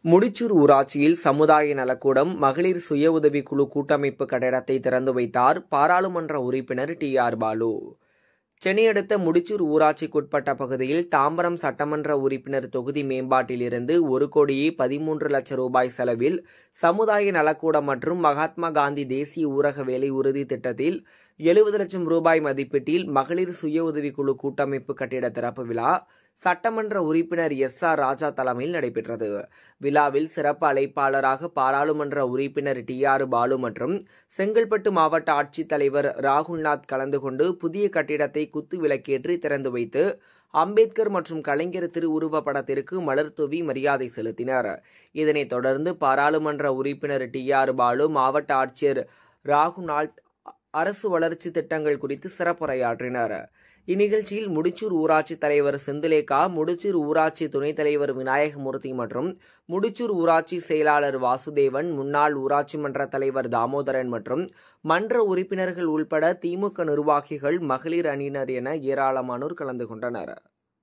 முடிச்சூர் ஊராட்சியில் சமுதாய நலக்கூடம் மகளிர் சுய உதவி குழு கூட்டமைப்பு கட்டடத்தை திறந்து வைத்தார் பாராளுமன்ற உறுப்பினர் டி ஆர் பாலு சென்னை அடுத்த முடிச்சூர் ஊராட்சிக்குட்பட்ட பகுதியில் தாம்பரம் சட்டமன்ற உறுப்பினர் தொகுதி மேம்பாட்டிலிருந்து ஒரு கோடியே பதிமூன்று லட்சம் ரூபாய் செலவில் சமுதாய நலக்கூடம் மற்றும் மகாத்மா காந்தி தேசிய ஊரக வேலை உறுதி திட்டத்தில் எழுபது லட்சம் ரூபாய் மதிப்பீட்டில் மகளிர் சுய உதவிக்குழு கூட்டமைப்பு கட்டிட திறப்பு விழா சட்டமன்ற உறுப்பினர் எஸ் ஆர் ராஜா தலைமையில் நடைபெற்றது விழாவில் சிறப்பு அழைப்பாளராக பாராளுமன்ற உறுப்பினர் டி ஆர் பாலு மற்றும் செங்கல்பட்டு மாவட்ட ஆட்சித்தலைவர் ராகுல்நாத் கலந்து கொண்டு புதிய கட்டிடத்தை குத்து விளக்கேற்றி திறந்து வைத்து அம்பேத்கர் மற்றும் கலைஞர் திருவுருவ படத்திற்கு மலர் தூவி மரியாதை செலுத்தினர் இதனைத் தொடர்ந்து பாராளுமன்ற உறுப்பினர் டி ஆர் பாலு மாவட்ட ஆட்சியர் ராகுல்நாத் அரசு வளர்ச்சி திட்டங்கள் குறித்து சிறப்புரையாற்றினர் இந்நிகழ்ச்சியில் முடிச்சூர் ஊராட்சி தலைவர் செந்திலேகா முடிச்சூர் ஊராட்சி துணைத் தலைவர் விநாயகமூர்த்தி மற்றும் முடிச்சூர் ஊராட்சி செயலாளர் வாசுதேவன் முன்னாள் ஊராட்சி மன்ற தலைவர் தாமோதரன் மற்றும் மன்ற உறுப்பினர்கள் உள்பட திமுக நிர்வாகிகள் மகளிர் அணியினர் என ஏராளமானோர் கலந்து கொண்டனர்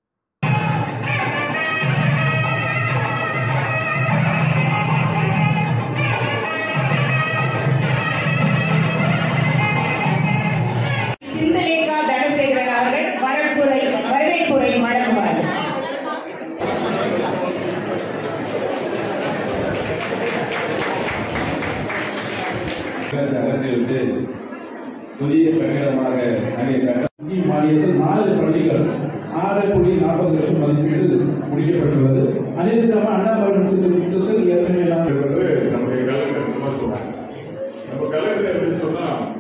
சிந்தலேகா தனசேகரன் அவர்கள் வரப்புரை வரவேற்புரை வழங்குவார் அகற்றிவிட்டு புதிய கட்டிடமாக அங்கே கட்ட வங்கி மானியத்தில் நாலு பள்ளிகள் ஆறு கோடி நாற்பது லட்சம் மதிப்பீடு முடிக்கப்பட்டுள்ளது அதேவிதமாக அண்ணாமலை திட்டத்தில் ஏற்கனவே நாம் என்பது நம்முடைய கலெக்டர் விமர்சனம் நம்ம கலெக்டர் அப்படின்னு சொன்னா